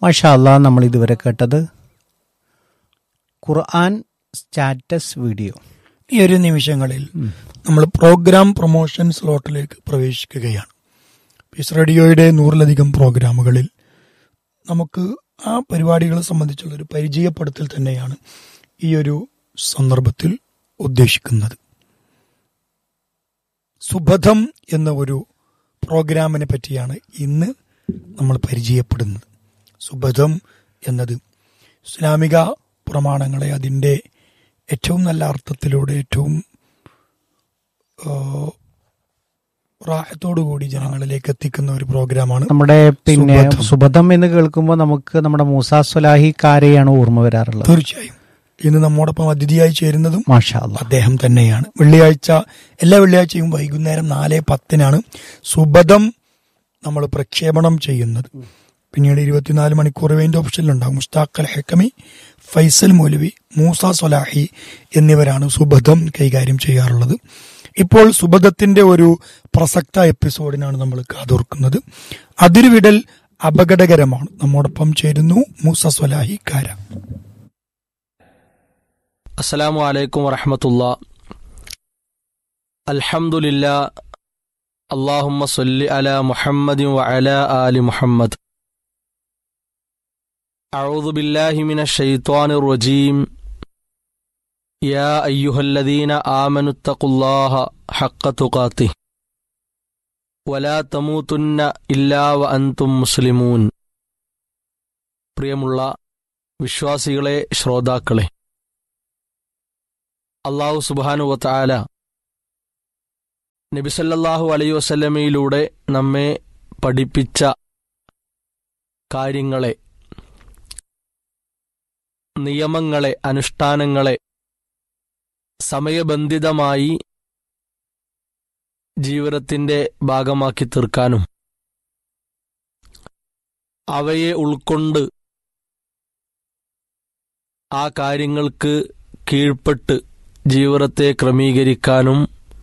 മഷാല്ല നമ്മൾ ഇതുവരെ കേട്ടത് ഖുർആൻ സ്റ്റാറ്റസ് വീഡിയോ ഈ ഒരു നിമിഷങ്ങളിൽ നമ്മൾ പ്രോഗ്രാം പ്രൊമോഷൻ സ്ലോട്ടിലേക്ക് പ്രവേശിക്കുകയാണ് പീസ് റേഡിയോയുടെ നൂറിലധികം പ്രോഗ്രാമുകളിൽ നമുക്ക് ആ പരിപാടികളെ സംബന്ധിച്ചുള്ള ഒരു പരിചയപ്പെടുത്തൽ തന്നെയാണ് ഈ ഒരു സന്ദർഭത്തിൽ ഉദ്ദേശിക്കുന്നത് സുബധം എന്ന ഒരു പ്രോഗ്രാമിനെ പറ്റിയാണ് ഇന്ന് നമ്മൾ പരിചയപ്പെടുന്നത് സുബധം എന്നത് ഇസ്ലാമിക പ്രമാണങ്ങളെ അതിൻ്റെ ഏറ്റവും നല്ല അർത്ഥത്തിലൂടെ ഏറ്റവും റാഹത്തോടുകൂടി ജനങ്ങളിലേക്ക് എത്തിക്കുന്ന ഒരു പ്രോഗ്രാമാണ് നമ്മുടെ പിന്നെ സുബധം. സുബധം എന്ന് കേൾക്കുമ്പോൾ നമുക്ക് നമ്മുടെ മൂസാ സുലാഹി കാരെയാണ് ഓർമ്മ വരാറുള്ളത് തീർച്ചയായും ഇന്ന് നമ്മോടൊപ്പം അതിഥിയായി ചേരുന്നതും മാഷാല്ല അദ്ദേഹം തന്നെയാണ് വെള്ളിയാഴ്ച എല്ലാ വെള്ളിയാഴ്ചയും വൈകുന്നേരം നാല് പത്തിനാണ് സുബദം നമ്മൾ പ്രക്ഷേപണം ചെയ്യുന്നത് പിന്നീട് ഇരുപത്തിനാല് മണിക്കൂർ വേണ്ടി ഓപ്ഷനിലുണ്ടാകും മുസ്താഖ് അൽ ഹക്കമി ഫൈസൽ മൗലവി മൂസ സൊലാഹി എന്നിവരാണ് സുബദം കൈകാര്യം ചെയ്യാറുള്ളത് ഇപ്പോൾ സുബദത്തിന്റെ ഒരു പ്രസക്ത എപ്പിസോഡിനാണ് നമ്മൾ കാതോർക്കുന്നത് അതിരുവിടൽ അപകടകരമാണ് നമ്മോടൊപ്പം ചേരുന്നു മൂസ സൊലാഹി കാര അസ്സലാമു അലൈക്കും വറഹമത്തുള്ള അൽഹംദുലില്ല അള്ളാഹുമ്മ സല്ലി അല മുഹമ്മദ് വഅല ആലി മുഹമ്മദ് أعوذ بالله من الشيطان الرجيم يا أيها الذين آمنوا اتقوا الله حق تقاته ولا تموتن إلا وأنتم مسلمون പ്രിയമുള്ള വിശ്വാസികളെ ശ്രോതാക്കളെ അള്ളാഹു സുബാനു വത്താല നബിസല്ലാഹു അലൈ വസല്ലമയിലൂടെ നമ്മെ പഠിപ്പിച്ച കാര്യങ്ങളെ നിയമങ്ങളെ അനുഷ്ഠാനങ്ങളെ സമയബന്ധിതമായി ജീവിതത്തിന്റെ ഭാഗമാക്കി തീർക്കാനും അവയെ ഉൾക്കൊണ്ട് ആ കാര്യങ്ങൾക്ക് കീഴ്പ്പെട്ട് ജീവിതത്തെ ക്രമീകരിക്കാനും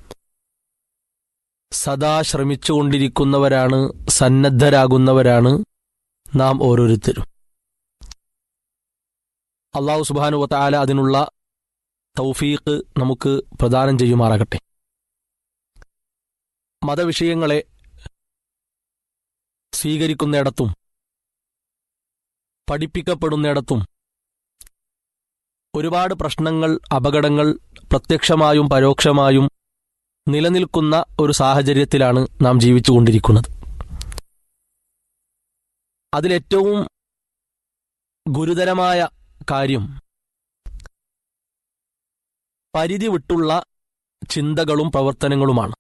സദാ ശ്രമിച്ചുകൊണ്ടിരിക്കുന്നവരാണ് സന്നദ്ധരാകുന്നവരാണ് നാം ഓരോരുത്തരും അള്ളാഹു സുബാനു വത്താല അതിനുള്ള തൗഫീഖ് നമുക്ക് പ്രദാനം ചെയ്യുമാറാകട്ടെ മതവിഷയങ്ങളെ സ്വീകരിക്കുന്നിടത്തും പഠിപ്പിക്കപ്പെടുന്നിടത്തും ഒരുപാട് പ്രശ്നങ്ങൾ അപകടങ്ങൾ പ്രത്യക്ഷമായും പരോക്ഷമായും നിലനിൽക്കുന്ന ഒരു സാഹചര്യത്തിലാണ് നാം ജീവിച്ചുകൊണ്ടിരിക്കുന്നത് അതിലേറ്റവും ഗുരുതരമായ കാര്യം പരിധി വിട്ടുള്ള ചിന്തകളും പ്രവർത്തനങ്ങളുമാണ്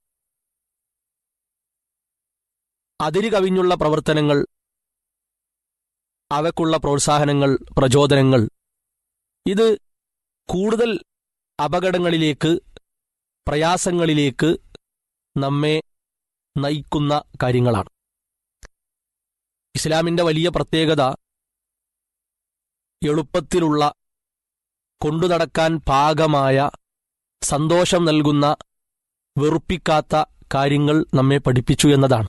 അതിര് കവിഞ്ഞുള്ള പ്രവർത്തനങ്ങൾ അവക്കുള്ള പ്രോത്സാഹനങ്ങൾ പ്രചോദനങ്ങൾ ഇത് കൂടുതൽ അപകടങ്ങളിലേക്ക് പ്രയാസങ്ങളിലേക്ക് നമ്മെ നയിക്കുന്ന കാര്യങ്ങളാണ് ഇസ്ലാമിന്റെ വലിയ പ്രത്യേകത എളുപ്പത്തിലുള്ള കൊണ്ടുനടക്കാൻ പാകമായ സന്തോഷം നൽകുന്ന വെറുപ്പിക്കാത്ത കാര്യങ്ങൾ നമ്മെ പഠിപ്പിച്ചു എന്നതാണ്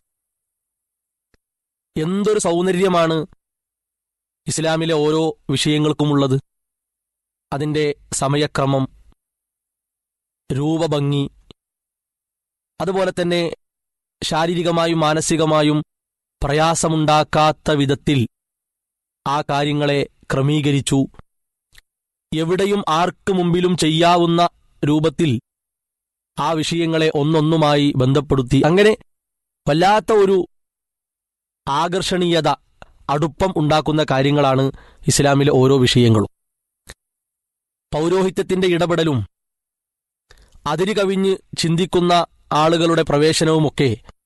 എന്തൊരു സൗന്ദര്യമാണ് ഇസ്ലാമിലെ ഓരോ വിഷയങ്ങൾക്കുമുള്ളത് അതിൻ്റെ സമയക്രമം രൂപഭംഗി അതുപോലെ തന്നെ ശാരീരികമായും മാനസികമായും പ്രയാസമുണ്ടാക്കാത്ത വിധത്തിൽ ആ കാര്യങ്ങളെ ക്രമീകരിച്ചു എവിടെയും ആർക്ക് മുമ്പിലും ചെയ്യാവുന്ന രൂപത്തിൽ ആ വിഷയങ്ങളെ ഒന്നൊന്നുമായി ബന്ധപ്പെടുത്തി അങ്ങനെ വല്ലാത്ത ഒരു ആകർഷണീയത അടുപ്പം ഉണ്ടാക്കുന്ന കാര്യങ്ങളാണ് ഇസ്ലാമിലെ ഓരോ വിഷയങ്ങളും പൗരോഹിത്യത്തിന്റെ ഇടപെടലും അതിര് കവിഞ്ഞ് ചിന്തിക്കുന്ന ആളുകളുടെ പ്രവേശനവുമൊക്കെ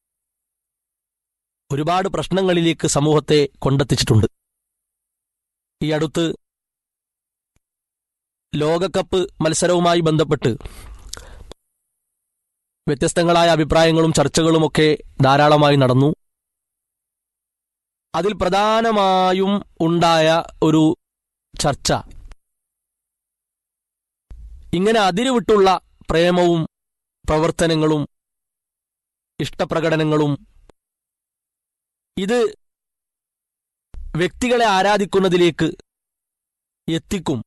ഒരുപാട് പ്രശ്നങ്ങളിലേക്ക് സമൂഹത്തെ കൊണ്ടെത്തിച്ചിട്ടുണ്ട് ഈ അടുത്ത് ലോകകപ്പ് മത്സരവുമായി ബന്ധപ്പെട്ട് വ്യത്യസ്തങ്ങളായ അഭിപ്രായങ്ങളും ചർച്ചകളുമൊക്കെ ധാരാളമായി നടന്നു അതിൽ പ്രധാനമായും ഉണ്ടായ ഒരു ചർച്ച ഇങ്ങനെ അതിരുവിട്ടുള്ള പ്രേമവും പ്രവർത്തനങ്ങളും ഇഷ്ടപ്രകടനങ്ങളും ഇത് വ്യക്തികളെ ആരാധിക്കുന്നതിലേക്ക് എത്തിക്കും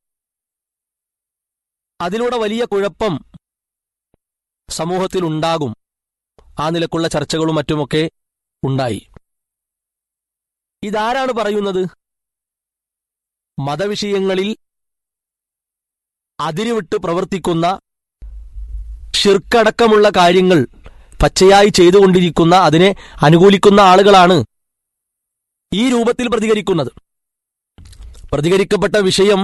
അതിലൂടെ വലിയ കുഴപ്പം സമൂഹത്തിൽ ഉണ്ടാകും ആ നിലക്കുള്ള ചർച്ചകളും മറ്റുമൊക്കെ ഉണ്ടായി ഇതാരാണ് പറയുന്നത് മതവിഷയങ്ങളിൽ അതിരുവിട്ട് പ്രവർത്തിക്കുന്ന ഷിർക്കടക്കമുള്ള കാര്യങ്ങൾ പച്ചയായി ചെയ്തുകൊണ്ടിരിക്കുന്ന അതിനെ അനുകൂലിക്കുന്ന ആളുകളാണ് ഈ രൂപത്തിൽ പ്രതികരിക്കുന്നത് പ്രതികരിക്കപ്പെട്ട വിഷയം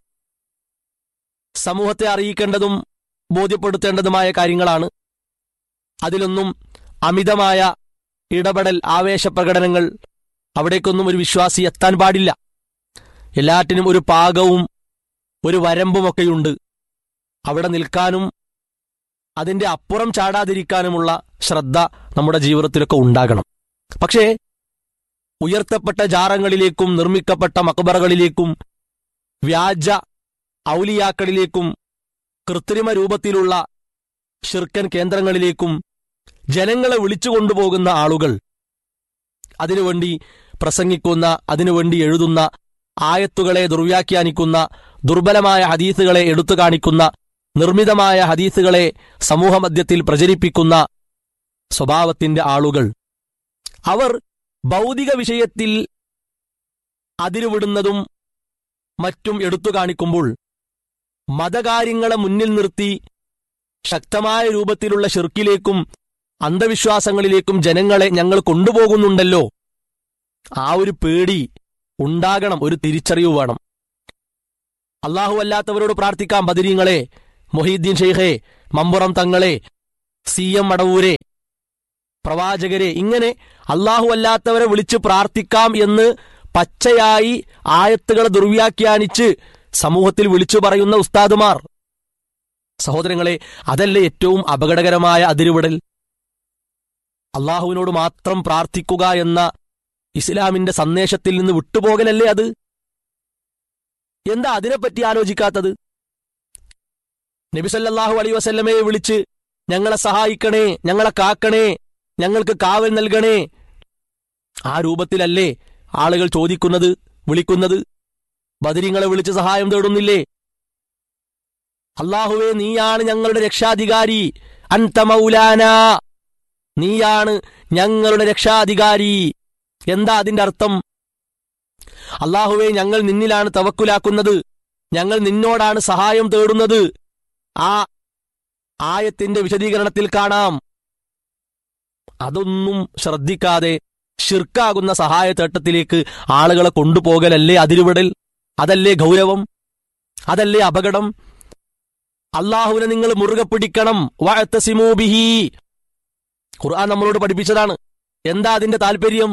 സമൂഹത്തെ അറിയിക്കേണ്ടതും ബോധ്യപ്പെടുത്തേണ്ടതുമായ കാര്യങ്ങളാണ് അതിലൊന്നും അമിതമായ ഇടപെടൽ ആവേശപ്രകടനങ്ങൾ അവിടേക്കൊന്നും ഒരു വിശ്വാസി എത്താൻ പാടില്ല എല്ലാറ്റിനും ഒരു പാകവും ഒരു വരമ്പുമൊക്കെയുണ്ട് അവിടെ നിൽക്കാനും അതിന്റെ അപ്പുറം ചാടാതിരിക്കാനുമുള്ള ശ്രദ്ധ നമ്മുടെ ജീവിതത്തിലൊക്കെ ഉണ്ടാകണം പക്ഷേ ഉയർത്തപ്പെട്ട ജാറങ്ങളിലേക്കും നിർമ്മിക്കപ്പെട്ട മക്ബറകളിലേക്കും വ്യാജ ഔലിയാക്കളിലേക്കും കൃത്രിമ രൂപത്തിലുള്ള ഷിർക്കൻ കേന്ദ്രങ്ങളിലേക്കും ജനങ്ങളെ വിളിച്ചുകൊണ്ടുപോകുന്ന ആളുകൾ അതിനുവേണ്ടി പ്രസംഗിക്കുന്ന അതിനുവേണ്ടി എഴുതുന്ന ആയത്തുകളെ ദുർവ്യാഖ്യാനിക്കുന്ന ദുർബലമായ ഹദീസുകളെ എടുത്തു കാണിക്കുന്ന നിർമ്മിതമായ ഹദീസുകളെ സമൂഹമധ്യത്തിൽ പ്രചരിപ്പിക്കുന്ന സ്വഭാവത്തിന്റെ ആളുകൾ അവർ ഭൗതിക വിഷയത്തിൽ അതിരുവിടുന്നതും മറ്റും എടുത്തു കാണിക്കുമ്പോൾ മതകാര്യങ്ങളെ മുന്നിൽ നിർത്തി ശക്തമായ രൂപത്തിലുള്ള ഷിർക്കിലേക്കും അന്ധവിശ്വാസങ്ങളിലേക്കും ജനങ്ങളെ ഞങ്ങൾ കൊണ്ടുപോകുന്നുണ്ടല്ലോ ആ ഒരു പേടി ഉണ്ടാകണം ഒരു തിരിച്ചറിവ് വേണം അള്ളാഹു അല്ലാത്തവരോട് പ്രാർത്ഥിക്കാം ബദിരീങ്ങളെ മൊഹീദ്ദീൻ ഷെയ്ഖെ മമ്പുറം തങ്ങളെ സി എം മടവൂരെ പ്രവാചകരെ ഇങ്ങനെ അള്ളാഹു അല്ലാത്തവരെ വിളിച്ച് പ്രാർത്ഥിക്കാം എന്ന് പച്ചയായി ആയത്തുകളെ ദുർവ്യാഖ്യാനിച്ച് സമൂഹത്തിൽ വിളിച്ചു പറയുന്ന ഉസ്താദുമാർ സഹോദരങ്ങളെ അതല്ലേ ഏറ്റവും അപകടകരമായ അതിരുവിടൽ അള്ളാഹുവിനോട് മാത്രം പ്രാർത്ഥിക്കുക എന്ന ഇസ്ലാമിന്റെ സന്ദേശത്തിൽ നിന്ന് വിട്ടുപോകലല്ലേ അത് എന്താ അതിനെപ്പറ്റി ആലോചിക്കാത്തത് നബിസല്ലാഹു അലൈ വസല്ലമയെ വിളിച്ച് ഞങ്ങളെ സഹായിക്കണേ ഞങ്ങളെ കാക്കണേ ഞങ്ങൾക്ക് കാവൽ നൽകണേ ആ രൂപത്തിലല്ലേ ആളുകൾ ചോദിക്കുന്നത് വിളിക്കുന്നത് ബദിരിങ്ങളെ വിളിച്ച് സഹായം തേടുന്നില്ലേ അള്ളാഹുവേ നീയാണ് ഞങ്ങളുടെ രക്ഷാധികാരി അൻത മൗലാന നീയാണ് ഞങ്ങളുടെ രക്ഷാധികാരി എന്താ അതിന്റെ അർത്ഥം അള്ളാഹുവെ ഞങ്ങൾ നിന്നിലാണ് തവക്കുലാക്കുന്നത് ഞങ്ങൾ നിന്നോടാണ് സഹായം തേടുന്നത് ആ ആയത്തിന്റെ വിശദീകരണത്തിൽ കാണാം അതൊന്നും ശ്രദ്ധിക്കാതെ ഷിർക്കാകുന്ന സഹായത്തേട്ടത്തിലേക്ക് ആളുകളെ കൊണ്ടുപോകലല്ലേ അതിരുവിടൽ അതല്ലേ ഗൗരവം അതല്ലേ അപകടം അള്ളാഹുവിനെ നിങ്ങൾ മുറുകെ പിടിക്കണം വഅത്തസിമൂബിഹി ഖുർആൻ നമ്മളോട് പഠിപ്പിച്ചതാണ് എന്താ അതിന്റെ താല്പര്യം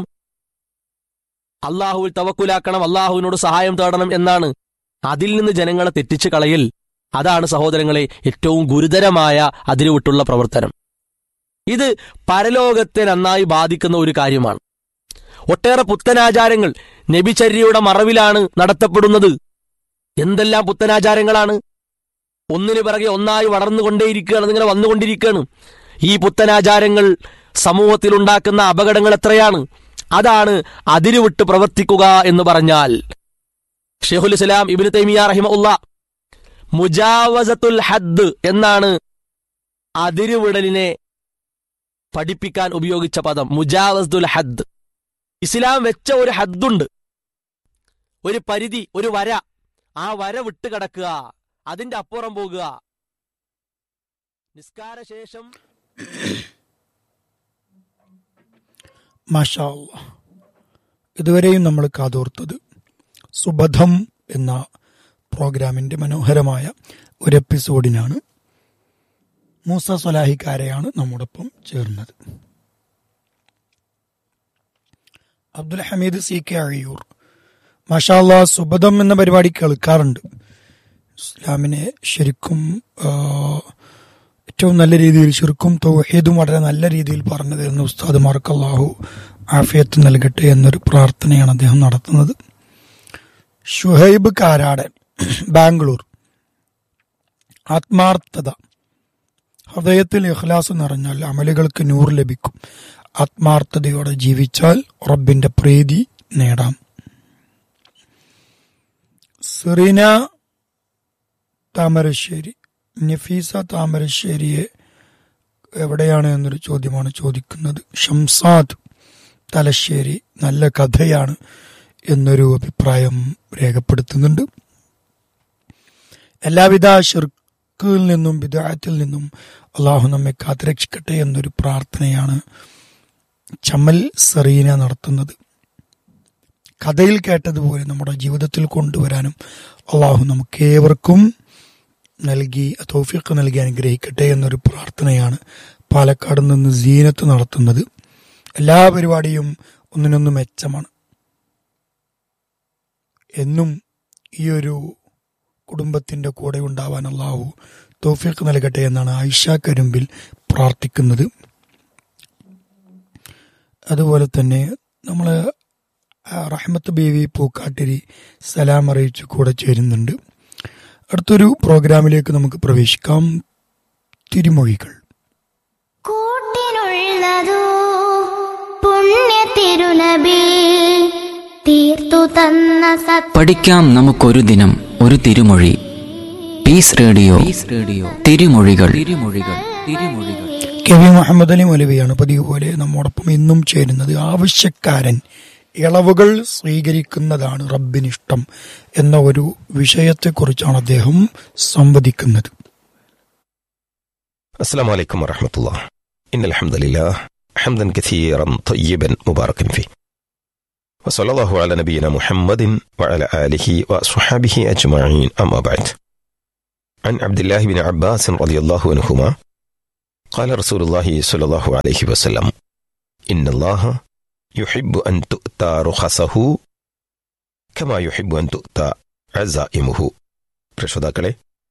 അള്ളാഹുവിൽ തവക്കുലാക്കണം അള്ളാഹുവിനോട് സഹായം തേടണം എന്നാണ് അതിൽ നിന്ന് ജനങ്ങളെ തെറ്റിച്ച് കളയൽ അതാണ് സഹോദരങ്ങളെ ഏറ്റവും ഗുരുതരമായ അതിരുവിട്ടുള്ള പ്രവർത്തനം ഇത് പരലോകത്തെ നന്നായി ബാധിക്കുന്ന ഒരു കാര്യമാണ് ഒട്ടേറെ പുത്തനാചാരങ്ങൾ നബിചര്യയുടെ മറവിലാണ് നടത്തപ്പെടുന്നത് എന്തെല്ലാം പുത്തനാചാരങ്ങളാണ് ഒന്നിനു പിറകെ ഒന്നായി വളർന്നുകൊണ്ടേയിരിക്കുകയാണ് ഇങ്ങനെ വന്നുകൊണ്ടിരിക്കുകയാണ് ഈ പുത്തനാചാരങ്ങൾ സമൂഹത്തിൽ ഉണ്ടാക്കുന്ന അപകടങ്ങൾ എത്രയാണ് അതാണ് അതിരുവിട്ട് പ്രവർത്തിക്കുക എന്ന് പറഞ്ഞാൽ ഷെഹുൽ ഇസ്ലാം ഇബിന് തൈമിയ റഹിമുള്ള മുജാവസത്തുൽ ഹദ് എന്നാണ് അതിരുവിടലിനെ പഠിപ്പിക്കാൻ ഉപയോഗിച്ച പദം മുജാവസുൽ ഹദ് ഇസ്ലാം വെച്ച ഒരു ഹദ്ദുണ്ട് ഒരു പരിധി ഒരു വര ആ വര വിട്ട് കിടക്കുക അതിന്റെ അപ്പുറം പോകുക നിസ്കാരശേഷം മാഷാ അല്ലാ. ഇതുവരെയും നമ്മൾ കാതോർത്തത് സുബധം എന്ന പ്രോഗ്രാമിന്റെ മനോഹരമായ ഒരു എപ്പിസോഡിനാണ് മൂസ സൊലാഹിക്കാരെയാണ് നമ്മോടൊപ്പം ചേർന്നത് അബ്ദുൽ ഹമീദ് സി കെ അഴിയൂർ മാഷാല്ല സുബധം എന്ന പരിപാടി കേൾക്കാറുണ്ട് ഇസ്ലാമിനെ ശരിക്കും ആ, ഏറ്റവും നല്ല രീതിയിൽ ശിർക്കും തൗഹീദും വളരെ നല്ല രീതിയിൽ പറഞ്ഞു തരുന്ന ഉസ്താദുമാർക്ക് അള്ളാഹു ആഫിയത്ത് നൽകട്ടെ എന്നൊരു പ്രാർത്ഥനയാണ് അദ്ദേഹം നടത്തുന്നത് ഷുഹൈബ് കാരാടൻ ബാംഗ്ലൂർ ആത്മാർത്ഥത ഹൃദയത്തിൽ ഇഖ്ലാസ് നിറഞ്ഞാൽ അമലുകൾക്ക് നൂറ് ലഭിക്കും ആത്മാർത്ഥതയോടെ ജീവിച്ചാൽ റബ്ബിന്റെ പ്രീതി നേടാം സെറീന താമരശ്ശേരി നഫീസ താമരശ്ശേരിയെ എവിടെയാണ് എന്നൊരു ചോദ്യമാണ് ചോദിക്കുന്നത് ഷംസാദ് തലശ്ശേരി നല്ല കഥയാണ് എന്നൊരു അഭിപ്രായം രേഖപ്പെടുത്തുന്നുണ്ട് എല്ലാവിധ ഷിർക്കിൽ നിന്നും വിദായത്തിൽ നിന്നും അള്ളാഹു നമ്മെ കാത്തുരക്ഷിക്കട്ടെ എന്നൊരു പ്രാർത്ഥനയാണ് ചമൽ സെറീന നടത്തുന്നത് കഥയിൽ കേട്ടതുപോലെ നമ്മുടെ ജീവിതത്തിൽ കൊണ്ടുവരാനും അള്ളാഹു നമുക്ക് ഏവർക്കും നൽകി തൗഫീഖ് നൽകി അനുഗ്രഹിക്കട്ടെ എന്നൊരു പ്രാർത്ഥനയാണ് പാലക്കാട് നിന്ന് സീനത്ത് നടത്തുന്നത് എല്ലാ പരിപാടിയും ഒന്നിനൊന്ന് മെച്ചമാണ് എന്നും ഈ ഒരു കുടുംബത്തിന്റെ കൂടെ ഉണ്ടാവാൻ അള്ളാഹു തൗഫീഖ് നൽകട്ടെ എന്നാണ് ആയിഷ കരുമ്പിൽ പ്രാർത്ഥിക്കുന്നത് അതുപോലെ തന്നെ നമ്മൾ റഹ്മത്ത് ബേവി പൂക്കാട്ടിരി സലാം അറിയിച്ച് കൂടെ ചേരുന്നുണ്ട് അടുത്തൊരു പ്രോഗ്രാമിലേക്ക് നമുക്ക് പ്രവേശിക്കാം തിരുമൊഴികൾ കൂട്ടിനുള്ളതോ പുണ്യ തിരുനബി തീർത്തു തന്ന സത് പഠിക്കാം നമുക്കൊരു ദിനം ഒരു തിരുമൊഴി piece radio radio Thirumozhikal Thirumozhikal Thirumozhikal K V Muhammad Ali മൗലവിയാണ് പതിവ് പോലെ നമ്മോടൊപ്പം ഇന്നും ചേരുന്നത് ആവശ്യക്കാരൻ ഇളവുകൾ സ്വീകരിക്കുന്നതാണ് റബ്ബിനിഷ്ടം എന്ന ഒരു വിഷയത്തെക്കുറിച്ചാണ് അദ്ദേഹം സംവദിക്കുന്നത് السلام عليكم ورحمة الله إن الحمد لله حمدا كثيرا طيبا مباركا فيه وصلى الله على نبينا محمد وعلى آله وصحبه أجمعين أما بعد عن عبد الله بن عباس رضي الله عنهما قال رسول الله صلى الله عليه وسلم إن الله يحب أن تؤتى رخصه كما يحب أن تؤتى عزائمه പ്രശ്രോതാക്കളെ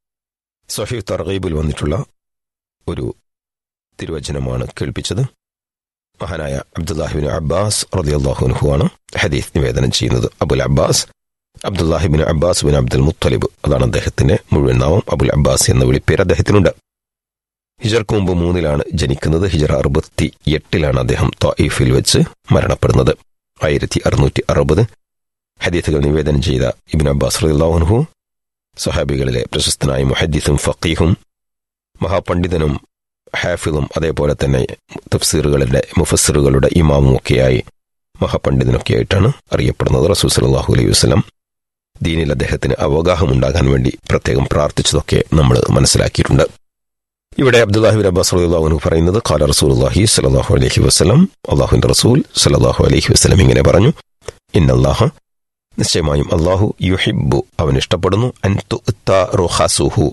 സൊഹീ തർഗീബിൽ വന്നിട്ടുള്ള ഒരു തിരുവചനമാണ് കേൾപ്പിച്ചത് മഹാനായ അബ്ദുല്ലാഹിബിൻ അബ്ബാസ് റളിയല്ലാഹു ആണ് ഹദീസ് നിവേദനം ചെയ്യുന്നത് അബുൽ അബ്ബാസ് അബ്ദുല്ലാഹിബിൻ അബ്ബാസ് ബിൻ അബ്ദുൽ മുത്തലിബ് അതാണ് അദ്ദേഹത്തിന്റെ മുഴുവൻ നാമം അബുൽ അബ്ബാസ് എന്ന വിളിപ്പേര് അദ്ദേഹത്തിനുണ്ട് ഹിജർക്ക് മുമ്പ് മൂന്നിലാണ് ജനിക്കുന്നത് ഹിജറ അറുപത്തി എട്ടിലാണ് അദ്ദേഹം ത്വായിഫിൽ വെച്ച് മരണപ്പെടുന്നത് ആയിരത്തി അറുന്നൂറ്റി അറുപത് ഹദീസുകൾ നിവേദനം ചെയ്ത ഇബിൻ അബ്ബാസ് റളിയല്ലാഹു സഹാബികളിലെ പ്രശസ്തനായ മുഹദ്ദിസും ഫക്കീഹും മഹാപണ്ഡിതനും ഹാഫിളും അതേപോലെ തന്നെ തഫ്സീറുകളുടെ മുഫസ്സിറുകളുടെ ഇമാമും ഒക്കെയായി മഹാപണ്ഡിതനൊക്കെ ആയിട്ടാണ് അറിയപ്പെടുന്നത് റസൂൽ സലാഹു അലൈഹി വസ്ലം ദീനിൽ അദ്ദേഹത്തിന് അവഗാഹമുണ്ടാകാൻ വേണ്ടി പ്രത്യേകം പ്രാർത്ഥിച്ചതൊക്കെ നമ്മൾ മനസ്സിലാക്കിയിട്ടുണ്ട് ഇവിടെ അബ്ദുല്ലാഹിബിൻ അബ്ബാസ് റളിയല്ലാഹു പറയുന്നത് ഖാല റസൂലുള്ളാഹി സ്വല്ലല്ലാഹു അലൈഹി വസല്ലം അള്ളാഹുവിന്റെ റസൂൽ സല്ലല്ലാഹു അലൈഹി വസല്ലം ഇങ്ങനെ പറഞ്ഞു ഇന്നല്ലാഹ നിശ്ചയമായും അള്ളാഹു യുഹിബ്ബു അവൻ ഇഷ്ടപ്പെടുന്നു അൻ തുഅ്ത റുഖസുഹു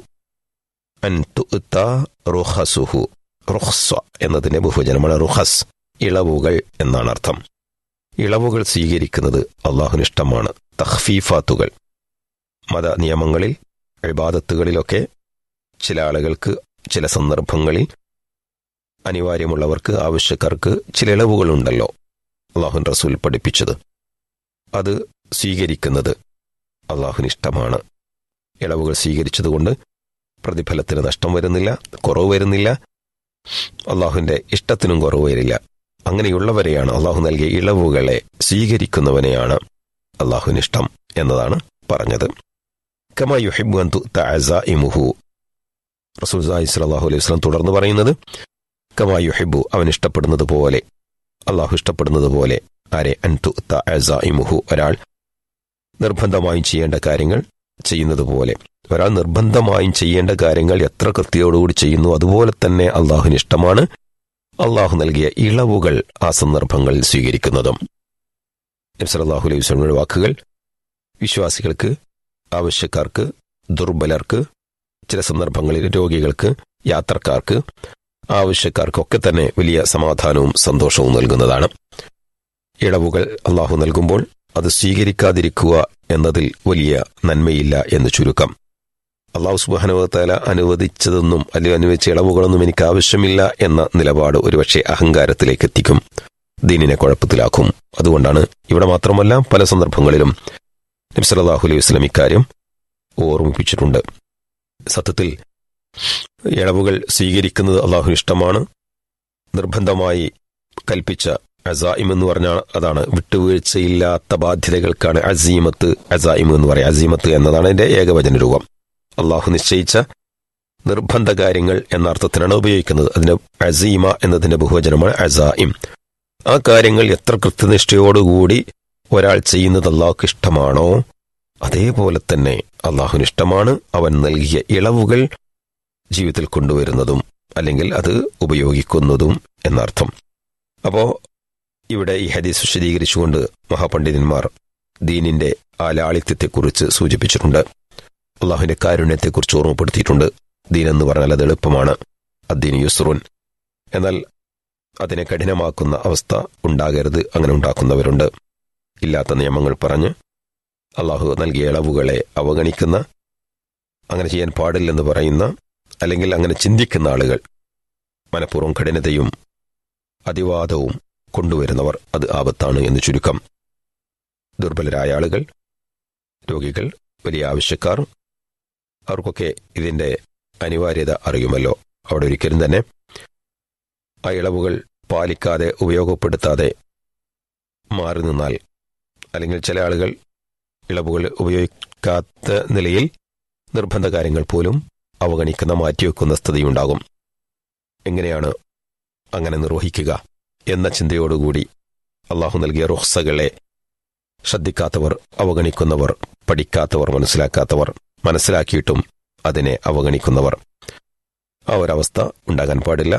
അൻ തുഅ്ത റുഖസുഹു റുഖ്സ എന്നതിന്റെ ബഹുവചനമാണ് റുഖസ് ഇളവുകൾ എന്നാണ് അർത്ഥം ഇളവുകൾ സ്വീകരിക്കുന്നത് അള്ളാഹുന് ഇഷ്ടമാണ് തഖ്ഫീഫാത്തുകൾ മത നിയമങ്ങളിൽ ഇബാദത്തുകളിലൊക്കെ ചില ആളുകൾക്ക് ചില സന്ദർഭങ്ങളിൽ അനിവാര്യമുള്ളവർക്ക് ആവശ്യക്കാർക്ക് ചില ഇളവുകളുണ്ടല്ലോ അള്ളാഹുൻ റസൂൽ പഠിപ്പിച്ചത് അത് സ്വീകരിക്കുന്നത് അള്ളാഹുന് ഇഷ്ടമാണ് ഇളവുകൾ സ്വീകരിച്ചതുകൊണ്ട് പ്രതിഫലത്തിന് നഷ്ടം വരുന്നില്ല കുറവ് വരുന്നില്ല അള്ളാഹുവിന്റെ ഇഷ്ടത്തിനും കുറവ് വരില്ല അങ്ങനെയുള്ളവരെയാണ് അള്ളാഹു നൽകിയ ഇളവുകളെ സ്വീകരിക്കുന്നവനെയാണ് അള്ളാഹുവിന് ഇഷ്ടം എന്നതാണ് പറഞ്ഞത് കമാ യുഹിബു അൻ ഇമുഹു റസൂൽ സലാഹു അലൈഹി വസ്ലം തുടർന്ന് പറയുന്നത് കമാ യുഹിബു അവൻ ഇഷ്ടപ്പെടുന്നത് പോലെ അള്ളാഹു ഇഷ്ടപ്പെടുന്നത് പോലെ ആരെ അൻ ഇമുഹു ഒരാൾ നിർബന്ധമായും ചെയ്യേണ്ട കാര്യങ്ങൾ ചെയ്യുന്നത് പോലെ ഒരാൾ നിർബന്ധമായും ചെയ്യേണ്ട കാര്യങ്ങൾ എത്ര കൃത്യയോടുകൂടി ചെയ്യുന്നു അതുപോലെ തന്നെ അള്ളാഹുവിന് ഇഷ്ടമാണ് അള്ളാഹു നൽകിയ ഇളവുകൾ ആ സന്ദർഭങ്ങളിൽ സ്വീകരിക്കുന്നതും നബ്സലാഹു അലൈഹി വസ്ലമിയുടെ വാക്കുകൾ വിശ്വാസികൾക്ക് ആവശ്യക്കാർക്ക് ദുർബലർക്ക് ചില സന്ദർഭങ്ങളിൽ രോഗികൾക്ക് യാത്രക്കാർക്ക് ആവശ്യക്കാർക്കൊക്കെ തന്നെ വലിയ സമാധാനവും സന്തോഷവും നൽകുന്നതാണ് ഇളവുകൾ അള്ളാഹു നൽകുമ്പോൾ അത് സ്വീകരിക്കാതിരിക്കുക എന്നതിൽ വലിയ നന്മയില്ല എന്ന് ചുരുക്കം അള്ളാഹു സുബാനുവത്താല അനുവദിച്ചതൊന്നും അല്ലെങ്കിൽ അനുവദിച്ച ഇളവുകളൊന്നും എനിക്ക് ആവശ്യമില്ല എന്ന നിലപാട് ഒരുപക്ഷെ അഹങ്കാരത്തിലേക്ക് എത്തിക്കും ദീനിനെ കുഴപ്പത്തിലാക്കും അതുകൊണ്ടാണ് ഇവിടെ മാത്രമല്ല പല സന്ദർഭങ്ങളിലും നബ്സലാഹു അലൈഹി വസ്ലം ഇക്കാര്യം ഓർമ്മിപ്പിച്ചിട്ടുണ്ട് സത്യത്തിൽ ഇളവുകൾ സ്വീകരിക്കുന്നത് അള്ളാഹു ഇഷ്ടമാണ് നിർബന്ധമായി കൽപ്പിച്ച അസായിം എന്ന് പറഞ്ഞാൽ അതാണ് വിട്ടുവീഴ്ചയില്ലാത്ത ബാധ്യതകൾക്കാണ് അസീമത്ത് അസായിം എന്ന് പറയുക അസീമത്ത് എന്നതാണ് അതിന്റെ ഏകവചന രൂപം അള്ളാഹു നിശ്ചയിച്ച നിർബന്ധ കാര്യങ്ങൾ എന്ന അർത്ഥത്തിനാണ് ഉപയോഗിക്കുന്നത് അതിന്റെ അസീമ എന്നതിന്റെ ബഹുവചനമാണ് അസായിം ആ കാര്യങ്ങൾ എത്ര കൃത്യനിഷ്ഠയോടുകൂടി ഒരാൾ ചെയ്യുന്നത് അള്ളാഹുക്ക് ഇഷ്ടമാണോ അതേപോലെ തന്നെ അള്ളാഹുവിന് ഇഷ്ടമാണ് അവൻ നൽകിയ ഇളവുകൾ ജീവിതത്തിൽ കൊണ്ടുവരുന്നതും അല്ലെങ്കിൽ അത് ഉപയോഗിക്കുന്നതും എന്നർത്ഥം അപ്പോ ഇവിടെ ഈ ഹദീസ് വിശദീകരിച്ചുകൊണ്ട് മഹാപണ്ഡിതന്മാർ ദീനിന്റെ ആ ലാളിത്യത്തെക്കുറിച്ച് സൂചിപ്പിച്ചിട്ടുണ്ട് അള്ളാഹുവിന്റെ കാരുണ്യത്തെക്കുറിച്ച് ഓർമ്മപ്പെടുത്തിയിട്ടുണ്ട് ദീൻ എന്ന് പറഞ്ഞാൽ അത് എളുപ്പമാണ് അദ്ദീൻ യുസ്റുൻ എന്നാൽ അതിനെ കഠിനമാക്കുന്ന അവസ്ഥ ഉണ്ടാകരുത് അങ്ങനെ ഉണ്ടാക്കുന്നവരുണ്ട് ഇല്ലാത്ത നിയമങ്ങൾ പറഞ്ഞ് അള്ളാഹു നൽകിയ ഇളവുകളെ അവഗണിക്കുന്ന അങ്ങനെ ചെയ്യാൻ പാടില്ലെന്ന് പറയുന്ന അല്ലെങ്കിൽ അങ്ങനെ ചിന്തിക്കുന്ന ആളുകൾ മനഃപൂർവ്വം കഠിനതയും അതിവാദവും കൊണ്ടുവരുന്നവർ അത് ആപത്താണ് എന്ന് ചുരുക്കം ദുർബലരായ ആളുകൾ രോഗികൾ വലിയ ആവശ്യക്കാർ അവർക്കൊക്കെ ഇതിന്റെ അനിവാര്യത അറിയുമല്ലോ അവിടെ ഒരിക്കലും തന്നെ ആ ഇളവുകൾ പാലിക്കാതെ ഉപയോഗപ്പെടുത്താതെ മാറി നിന്നാൽ അല്ലെങ്കിൽ ചില ആളുകൾ ഇളവുകൾ ഉപയോഗിക്കാത്ത നിലയിൽ നിർബന്ധ കാര്യങ്ങൾ പോലും അവഗണിക്കുന്ന മാറ്റിവെക്കുന്ന സ്ഥിതിയുണ്ടാകും എങ്ങനെയാണ് അങ്ങനെ നിർവഹിക്കുക എന്ന ചിന്തയോടുകൂടി അള്ളാഹു നൽകിയ റുഹ്സകളെ ശ്രദ്ധിക്കാത്തവർ അവഗണിക്കുന്നവർ പഠിക്കാത്തവർ മനസ്സിലാക്കാത്തവർ മനസ്സിലാക്കിയിട്ടും അതിനെ അവഗണിക്കുന്നവർ ആ ഒരവസ്ഥ ഉണ്ടാകാൻ പാടില്ല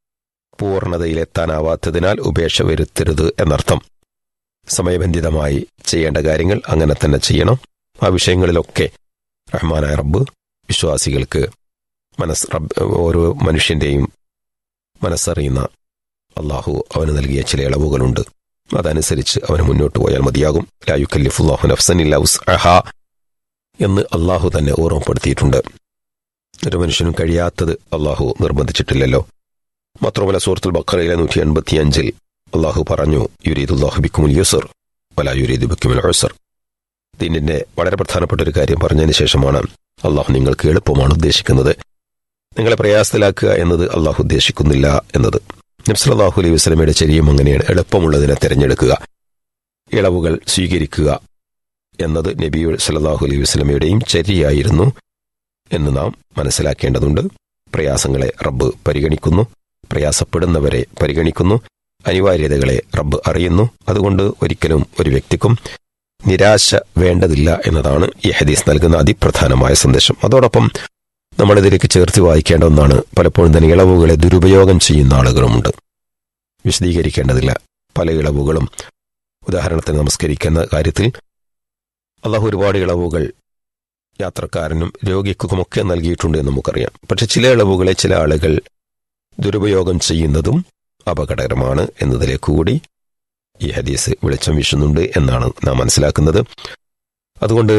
പൂർണ്ണതയിലെത്താനാവാത്തതിനാൽ ഉപേക്ഷ വരുത്തരുത് എന്നർത്ഥം സമയബന്ധിതമായി ചെയ്യേണ്ട കാര്യങ്ങൾ അങ്ങനെ തന്നെ ചെയ്യണം ആ വിഷയങ്ങളിലൊക്കെ റഹ്മാനായ റബ്ബ് വിശ്വാസികൾക്ക് മനസ് റബ്ബ് ഓരോ മനുഷ്യന്റെയും മനസ്സറിയുന്ന അള്ളാഹു അവന് നൽകിയ ചില ഇളവുകളുണ്ട് അതനുസരിച്ച് അവന് മുന്നോട്ട് പോയാൽ മതിയാകും ലായുക്കല്ലിഫുല്ലാഹു നഫ്സൻ ഇല്ല ഉസ്അഹ എന്ന് അള്ളാഹു തന്നെ ഓർമ്മപ്പെടുത്തിയിട്ടുണ്ട് ഒരു മനുഷ്യനും കഴിയാത്തത് അള്ളാഹു നിർബന്ധിച്ചിട്ടില്ലല്ലോ മാത്രമല്ല സൂറത്തുൽ ബക്കറയിലെ നൂറ്റി എൺപത്തിയഞ്ചിൽ അള്ളാഹു പറഞ്ഞു യുരീദുല്ലാഹു ബിക്കുമുൽ യുസർ വല യുരീദ് ബിക്കുമുൽ ഉസർ ദീനിന്റെ വളരെ പ്രധാനപ്പെട്ട ഒരു കാര്യം പറഞ്ഞതിന് ശേഷമാണ് അള്ളാഹു നിങ്ങൾക്ക് എളുപ്പമാണ് ഉദ്ദേശിക്കുന്നത് നിങ്ങളെ പ്രയാസത്തിലാക്കുക എന്നത് അള്ളാഹു ഉദ്ദേശിക്കുന്നില്ല എന്നത് നബ്സലാഹു അലൈഹി വസ്ലമയുടെ ചരിയും അങ്ങനെയാണ് എളുപ്പമുള്ളതിനെ തിരഞ്ഞെടുക്കുക ഇളവുകൾ സ്വീകരിക്കുക എന്നത് നബി സല്ലാഹു അലൈഹി വസ്ലമയുടെയും ചര്യയായിരുന്നു എന്ന് നാം മനസ്സിലാക്കേണ്ടതുണ്ട് പ്രയാസങ്ങളെ റബ്ബ് പരിഗണിക്കുന്നു പ്രയാസപ്പെടുന്നവരെ പരിഗണിക്കുന്നു അനിവാര്യതകളെ റബ്ബ് അറിയുന്നു അതുകൊണ്ട് ഒരിക്കലും ഒരു വ്യക്തിക്കും നിരാശ വേണ്ടതില്ല എന്നതാണ് ഈ ഹദീസ് നൽകുന്ന അതിപ്രധാനമായ സന്ദേശം അതോടൊപ്പം നമ്മളിതിലേക്ക് ചേർത്ത് വായിക്കേണ്ട ഒന്നാണ് പലപ്പോഴും തന്നെ ഇളവുകളെ ദുരുപയോഗം ചെയ്യുന്ന ആളുകളുമുണ്ട് വിശദീകരിക്കേണ്ടതില്ല പല ഇളവുകളും ഉദാഹരണത്തിന് നമസ്കരിക്കുന്ന കാര്യത്തിൽ അള്ളാഹു ഒരുപാട് ഇളവുകൾ യാത്രക്കാരനും രോഗിക്കുമൊക്കെ നൽകിയിട്ടുണ്ട് എന്ന് നമുക്കറിയാം പക്ഷെ ചില ഇളവുകളെ ചില ആളുകൾ ദുരുപയോഗം ചെയ്യുന്നതും അപകടകരമാണ് എന്നതിലേക്ക് കൂടി ഈ ഹദീസ് വെളിച്ചം വീശുന്നുണ്ട് എന്നാണ് നാം മനസ്സിലാക്കുന്നത് അതുകൊണ്ട്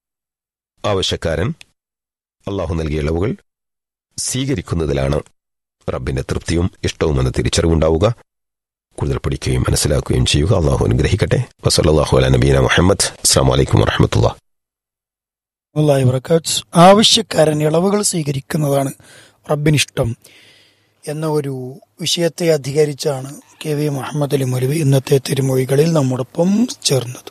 ആവശ്യക്കാരൻ അള്ളാഹു നൽകിയ ഇളവുകൾ സ്വീകരിക്കുന്നതിലാണ് റബ്ബിന്റെ തൃപ്തിയും ഇഷ്ടവും എന്ന തിരിച്ചറിവുണ്ടാവുക കൂടുതൽ പഠിക്കുകയും മനസ്സിലാക്കുകയും ചെയ്യുക അള്ളാഹു അനുഗ്രഹിക്കട്ടെ വസല്ലാഹു അല നബീന മുഹമ്മദ് അസ്സാം വലൈക്കും വറഹമത്തുള്ള അള്ളാഹി വറക്കാത്ത് ആവശ്യക്കാരൻ ഇളവുകൾ സ്വീകരിക്കുന്നതാണ് റബ്ബിനിഷ്ടം എന്ന ഒരു വിഷയത്തെ അധികരിച്ചാണ് കെ വി മുഹമ്മദ് അലി മൗലവി ഇന്നത്തെ തിരുമൊഴികളിൽ നമ്മോടൊപ്പം ചേർന്നത്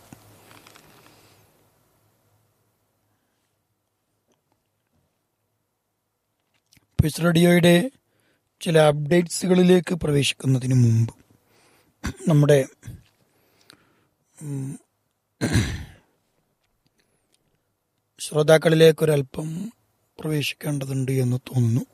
പിസ് റേഡിയോയുടെ ചില അപ്ഡേറ്റ്സുകളിലേക്ക് പ്രവേശിക്കുന്നതിന് മുമ്പ് നമ്മുടെ ഉം, ശ്രോതാക്കളിലേക്ക് ഒരല്പം പ്രവേശിക്കേണ്ടതുണ്ട് എന്ന് തോന്നുന്നു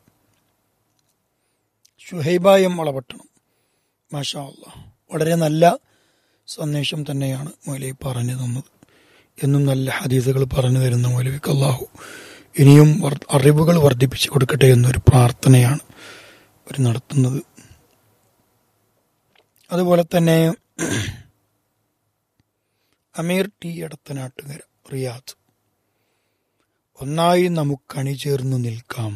ഷുഹൈബായം വളപട്ടണം മാഷാ അല്ലാ വളരെ നല്ല സന്ദേശം തന്നെയാണ് മൗലവി പറഞ്ഞു തന്നത് എന്നും നല്ല ഹദീസുകൾ പറഞ്ഞു തരുന്ന മൗലവിക്ക് അള്ളാഹു ഇനിയും വർ- അറിവുകൾ വർദ്ധിപ്പിച്ചു കൊടുക്കട്ടെ എന്നൊരു പ്രാർത്ഥനയാണ് അവർ നടത്തുന്നത് അതുപോലെ തന്നെ അമീർ ടി എടത്തനാട്ടുകര റിയാദ് ഒന്നായി നമുക്കണിചേർന്നു നിൽക്കാം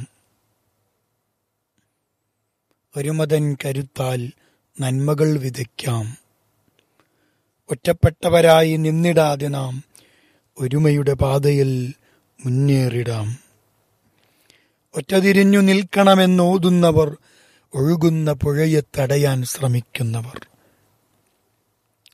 ഒരുമതൻ കരുത്താൽ നന്മകൾ വിതയ്ക്കാം ഒറ്റപ്പെട്ടവരായി നിന്നിടാതെ നാം ഒരുമയുടെ പാതയിൽ മുന്നേറിടാം ഒറ്റതിരിഞ്ഞു നിൽക്കണമെന്നോതുന്നവർ ഒഴുകുന്ന പുഴയെ തടയാൻ ശ്രമിക്കുന്നവർ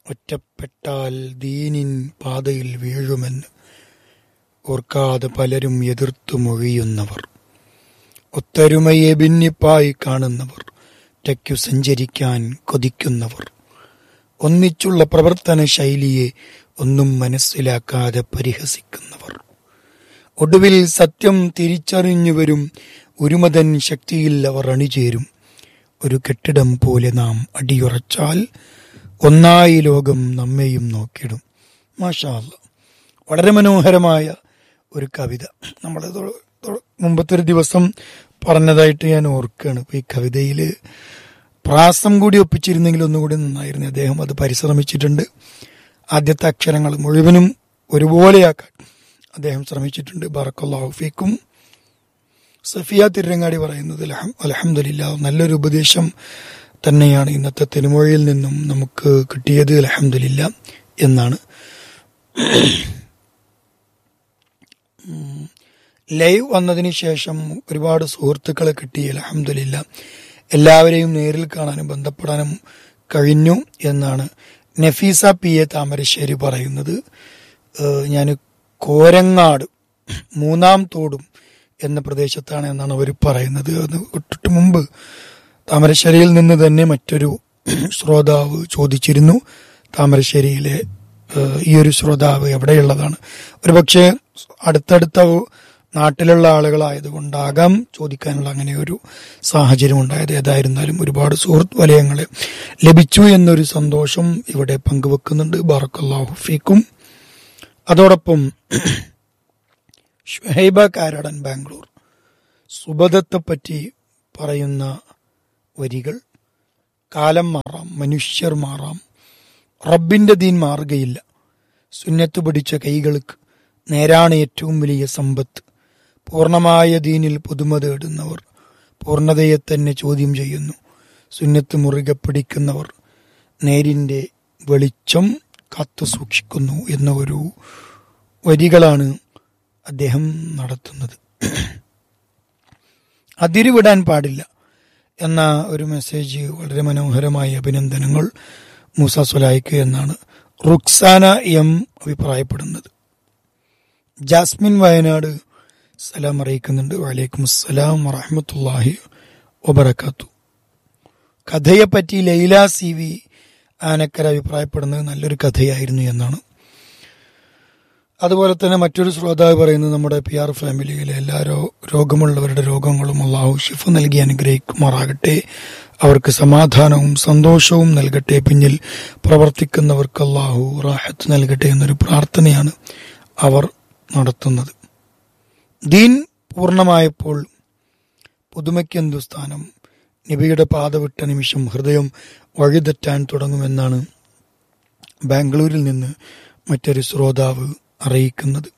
ഒറ്റപ്പെട്ടാൽ ദീനിൻ പാതയിൽ വീഴുമെന്ന് ഓർക്കാതെ പലരും എതിർത്തു മൊഴിയുന്നവർ ഒത്തൊരുമയെ ഭിന്നിപ്പായി കാണുന്നവർ ഒറ്റയ്ക്കു സഞ്ചരിക്കാൻ കൊതിക്കുന്നവർ ഒന്നിച്ചുള്ള പ്രവർത്തന ശൈലിയെ ഒന്നും മനസ്സിലാക്കാതെ പരിഹസിക്കുന്നവർ ഒടുവിൽ സത്യം തിരിച്ചറിഞ്ഞുവരും ഒരുമതൻ ശക്തിയിൽ അവർ അണിചേരും ഒരു കെട്ടിടം പോലെ നാം അടിയുറച്ചാൽ ഒന്നായി ലോകം നമ്മെയും നോക്കിടും മാഷാ അല്ലാ. വളരെ മനോഹരമായ ഒരു കവിത നമ്മൾ മുമ്പത്തെ ഒരു ദിവസം പറഞ്ഞതായിട്ട് ഞാൻ ഓർക്കുകയാണ് ഇപ്പൊ ഈ കവിതയിൽ പ്രാസം കൂടി ഒപ്പിച്ചിരുന്നെങ്കിൽ ഒന്നുകൂടി നന്നായിരുന്നു അദ്ദേഹം അത് പരിശ്രമിച്ചിട്ടുണ്ട് ആദ്യത്തെ അക്ഷരങ്ങൾ മുഴുവനും ഒരുപോലെയാക്കാൻ അദ്ദേഹം ശ്രമിച്ചിട്ടുണ്ട് ബറക്കല്ലാഹു ഫീക്കും സഫിയ തിരങ്ങാടി പറയുന്നത് അലഹമില്ല നല്ലൊരു ഉപദേശം തന്നെയാണ് ഇന്നത്തെ തിരുമൊഴിയിൽ നിന്നും നമുക്ക് കിട്ടിയത് അലഹമില്ല എന്നാണ് ഉം. ലൈവ് വന്നതിന് ശേഷം ഒരുപാട് സുഹൃത്തുക്കളെ കിട്ടി അലഹമില്ല എല്ലാവരെയും നേരിൽ കാണാനും ബന്ധപ്പെടാനും കഴിഞ്ഞു എന്നാണ് നഫീസ പി എ താമരശ്ശേരി പറയുന്നത് ഞാൻ കോരങ്ങാട് മൂന്നാം തോടും എന്ന പ്രദേശത്താണ് എന്നാണ് അവർ പറയുന്നത് അത് തൊട്ട് മുമ്പ് താമരശ്ശേരിയിൽ നിന്ന് തന്നെ മറ്റൊരു ശ്രോതാവ് ചോദിച്ചിരുന്നു താമരശ്ശേരിയിലെ ഏഹ്, ഈ ഒരു ശ്രോതാവ് എവിടെയുള്ളതാണ് ഒരു പക്ഷേ അടുത്തടുത്ത നാട്ടിലുള്ള ആളുകളായതുകൊണ്ടാകാം ചോദിക്കാനുള്ള അങ്ങനെ ഒരു സാഹചര്യം ഉണ്ടായത് ഏതായിരുന്നാലും ഒരുപാട് സുഹൃത്ത് വലയങ്ങളെ ലഭിച്ചു എന്നൊരു സന്തോഷം ഇവിടെ പങ്കുവെക്കുന്നുണ്ട് ബാറക്കല്ലാഹു ഫീക്കും അതോടൊപ്പം ഷുഹൈബ കാരടൻ ബാംഗ്ലൂർ സുബദത്തെ പറ്റി പറയുന്ന വരികൾ കാലം മാറാം മനുഷ്യർ മാറാം റബ്ബിന്റെ ദീൻ മാറുകയില്ല സുന്നത്ത് പിടിച്ച കൈകൾക്ക് നേരാണ് ഏറ്റവും വലിയ സമ്പത്ത് പൂർണ്ണമായ ദീനിൽ പുതുമ തേടുന്നവർ പൂർണ്ണതയെ തന്നെ ചോദ്യം ചെയ്യുന്നു സുന്നത്ത് മുറുകെ പിടിക്കുന്നവർ നേരിന്റെ വെളിച്ചം കാത്തു സൂക്ഷിക്കുന്നു എന്ന ഒരു വരികളാണ് അദ്ദേഹം നടത്തുന്നത് അതിരുവിടാൻ പാടില്ല എന്ന ഒരു മെസ്സേജ് വളരെ മനോഹരമായ അഭിനന്ദനങ്ങൾ മൂസ സുലായിക്ക് എന്നാണ് റുക്സാന എം അഭിപ്രായപ്പെടുന്നത് ജാസ്മിൻ വയനാട് സലാം അറിയിക്കുന്നുണ്ട് വലൈക്കും അസ്സലാം വറഹമത്തല്ലാഹി വബർക്കാത്തു കഥയെപ്പറ്റി ലൈല സി വി ആനക്കര അഭിപ്രായപ്പെടുന്നത് നല്ലൊരു കഥയായിരുന്നു എന്നാണ് അതുപോലെ തന്നെ മറ്റൊരു ശ്രോതാവ് പറയുന്നത് നമ്മുടെ പി ആർ ഫാമിലിയിലെ എല്ലാ രോ രോഗമുള്ളവരുടെ രോഗങ്ങളും അള്ളാഹു ഷിഫ നൽകി അനുഗ്രഹിക്കുമാറാകട്ടെ അവർക്ക് സമാധാനവും സന്തോഷവും നൽകട്ടെ പിന്നിൽ പ്രവർത്തിക്കുന്നവർക്ക് അള്ളാഹു റാഹത്ത് നൽകട്ടെ എന്നൊരു പ്രാർത്ഥനയാണ് അവർ നടത്തുന്നത് ദീൻ പൂർണ്ണമായപ്പോൾ പുതുമയ്ക്കെന്തു സ്ഥാനം നബിയുടെ പാത വിട്ട നിമിഷം ഹൃദയം വഴിതെറ്റാൻ തുടങ്ങുമെന്നാണ് ബാംഗ്ലൂരിൽ നിന്ന് മറ്റൊരു ശ്രോതാവ് അറിയിക്കുന്നത്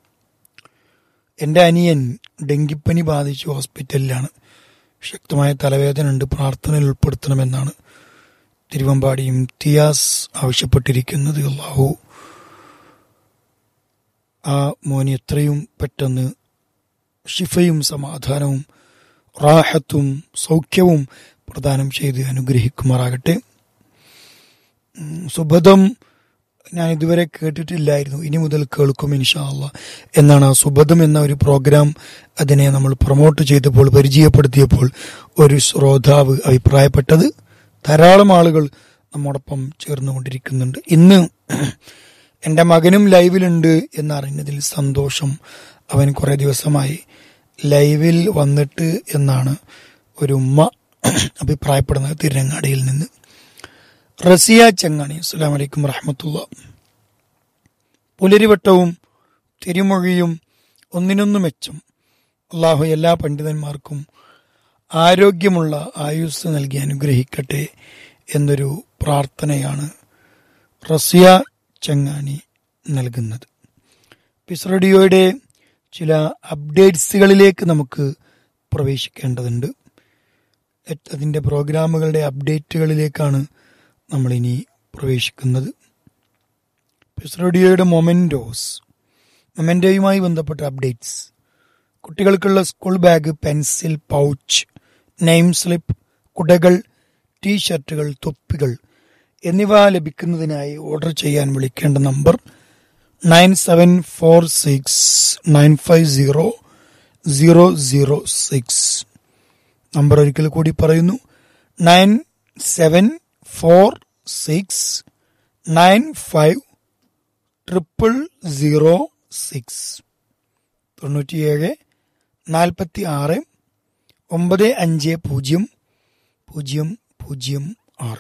എൻ്റെ അനിയൻ ഡെങ്കിപ്പനി ബാധിച്ച് ഹോസ്പിറ്റലിലാണ് ശക്തമായ തലവേദന ഉണ്ട് പ്രാർത്ഥനയിൽ ഉൾപ്പെടുത്തണമെന്നാണ് തിരുവമ്പാടി ഇംതിയാസ് ആവശ്യപ്പെട്ടിരിക്കുന്നത് അള്ളാഹു ആ മോന് എത്രയും പെട്ടെന്ന് ഷിഫയും സമാധാനവും റാഹത്തും സൗഖ്യവും പ്രദാനം ചെയ്ത് അനുഗ്രഹിക്കുമാറാകട്ടെ ഉം, സുബദം ഞാൻ ഇതുവരെ കേട്ടിട്ടില്ലായിരുന്നു ഇനി മുതൽ കേൾക്കും ഇൻഷാ അള്ളാ എന്നാണ് ആ സുബദം എന്ന ഒരു പ്രോഗ്രാം അതിനെ നമ്മൾ പ്രൊമോട്ട് ചെയ്തപ്പോൾ പരിചയപ്പെടുത്തിയപ്പോൾ ഒരു ശ്രോതാവ് അഭിപ്രായപ്പെട്ടത് ധാരാളം ആളുകൾ നമ്മോടൊപ്പം ചേർന്നുകൊണ്ടിരിക്കുന്നുണ്ട് ഇന്ന് എൻ്റെ മകനും ലൈവിലുണ്ട് എന്നറിഞ്ഞതിൽ സന്തോഷം അവൻ കുറെ ദിവസമായി ലൈവിൽ വന്നിട്ട് എന്നാണ് ഒരു ഉമ്മ അഭിപ്രായപ്പെടുന്നത് തിരുരങ്ങാടിയിൽ നിന്ന് റസിയ ചങ്ങാണി അസ്സാം വലൈക്കും റഹമത്തുള്ള പുലരിവട്ടവും തിരുമൊഴിയും ഒന്നിനൊന്നു മെച്ചം അള്ളാഹു എല്ലാ പണ്ഡിതന്മാർക്കും ആരോഗ്യമുള്ള ആയുസ് നൽകി അനുഗ്രഹിക്കട്ടെ എന്നൊരു പ്രാർത്ഥനയാണ് റസിയ ചങ്ങാനി നൽകുന്നത് പിസ് റേഡിയോയുടെ ചില അപ്ഡേറ്റ്സുകളിലേക്ക് നമുക്ക് പ്രവേശിക്കേണ്ടതുണ്ട് എറ്റ് അതിൻ്റെ പ്രോഗ്രാമുകളുടെ അപ്ഡേറ്റുകളിലേക്കാണ് നമ്മളിനി പ്രവേശിക്കുന്നത് പിസ് റേഡിയോയുടെ മൊമെൻറ്റോസ് മൊമെൻറ്റോയുമായി ബന്ധപ്പെട്ട അപ്ഡേറ്റ്സ് കുട്ടികൾക്കുള്ള school bag pencil pouch name slip കുടകൾ ടീഷർട്ടുകൾ തൊപ്പികൾ എന്നിവ ലഭിക്കുന്നതിനായി ഓർഡർ ചെയ്യാൻ വിളിക്കേണ്ട number nine seven four six nine five zero zero zero six number ഒരിക്കൽ കൂടി പറയുന്നു nine seven four six nine five triple zero six തൊണ്ണൂറ്റിയേഴ് നാൽപ്പത്തി ആറ് ഒമ്പത് അഞ്ച് പൂജ്യം പൂജ്യം പൂജ്യം ആറ്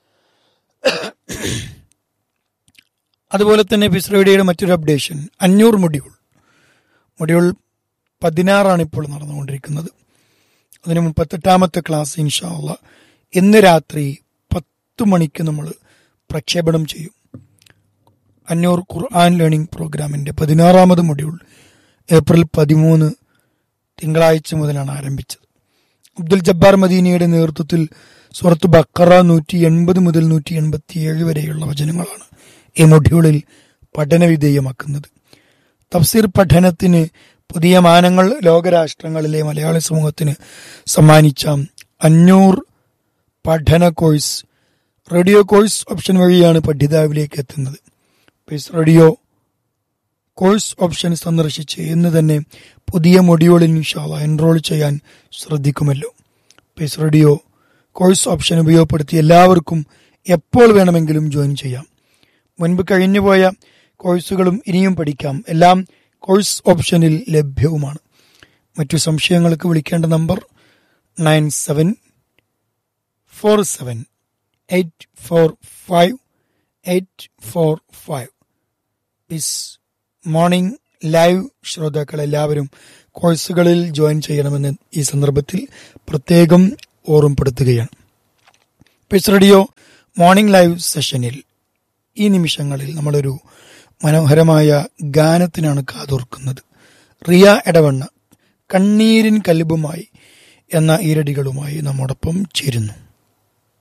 അതുപോലെ തന്നെ പിസ്രയുടെ മറ്റൊരു അപ്ഡേഷൻ അഞ്ഞൂറ് മൊഡ്യൂൾ മൊഡ്യൂൾ പതിനാറാണ് ഇപ്പോൾ നടന്നുകൊണ്ടിരിക്കുന്നത് അതിന് മുപ്പത്തെട്ടാമത്തെ ക്ലാസ് ഇൻഷാല്ല ഇന്ന് രാത്രി പത്ത് മണിക്ക് നമ്മൾ പ്രക്ഷേപണം ചെയ്യും അഞ്ഞൂർ ഖുർആൻ ലേണിംഗ് പ്രോഗ്രാമിന്റെ പതിനാറാമത് മൊഡ്യൂൾ ഏപ്രിൽ പതിമൂന്ന് തിങ്കളാഴ്ച മുതലാണ് ആരംഭിച്ചത് അബ്ദുൽ ജബ്ബാർ മദീനയുടെ നേതൃത്വത്തിൽ സുഹൃത്ത് ബക്കറ നൂറ്റി എൺപത് മുതൽ നൂറ്റി എൺപത്തിയേഴ് വരെയുള്ള വചനങ്ങളാണ് ഈ മൊഡ്യൂളിൽ പഠനവിധേയമാക്കുന്നത് തഫ്സീർ പഠനത്തിന് പുതിയ മാനങ്ങൾ ലോകരാഷ്ട്രങ്ങളിലെ മലയാളി സമൂഹത്തിന് സമ്മാനിച്ച അഞ്ഞൂർ പഠന കോഴ്സ് റേഡിയോ കോഴ്സ് ഓപ്ഷൻ വഴിയാണ് പഠിതാവിലേക്ക് എത്തുന്നത് പീസ് റേഡിയോ കോഴ്സ് ഓപ്ഷൻ സന്ദർശിച്ച് ഇന്ന് തന്നെ പുതിയ മൊഡ്യൂളിൽ ഇൻഷാല്ല എൻറോൾ ചെയ്യാൻ ശ്രദ്ധിക്കുമല്ലോ പീസ് റേഡിയോ കോഴ്സ് ഓപ്ഷൻ ഉപയോഗപ്പെടുത്തി എല്ലാവർക്കും എപ്പോൾ വേണമെങ്കിലും ജോയിൻ ചെയ്യാം മുൻപ് കഴിഞ്ഞുപോയ കോഴ്സുകളും ഇനിയും പഠിക്കാം എല്ലാം കോഴ്സ് ഓപ്ഷനിൽ ലഭ്യവുമാണ് മറ്റു സംശയങ്ങൾക്ക് വിളിക്കേണ്ട number nine seven four seven eight four five eight four five is morning live ശ്രോതാക്കൾ എല്ലാവരും കോഴ്സുകളിൽ ജോയിൻ ചെയ്യണമെന്ന് ഈ സന്ദർഭത്തിൽ പ്രത്യേകം ഓർമ്മപ്പെടുത്തുകയാണ് പിസ് റേഡിയോ മോർണിംഗ് ലൈവ് സെഷനിൽ ഈ നിമിഷങ്ങളിൽ നമ്മളൊരു മനോഹരമായ ഗാനത്തിനാണ് കാതോർക്കുന്നത് റിയ എടവണ്ണ കണ്ണീരിൻ കല്ലുബുമായി എന്ന ഈരടികളുമായി നമ്മോടൊപ്പം ചേരുന്നു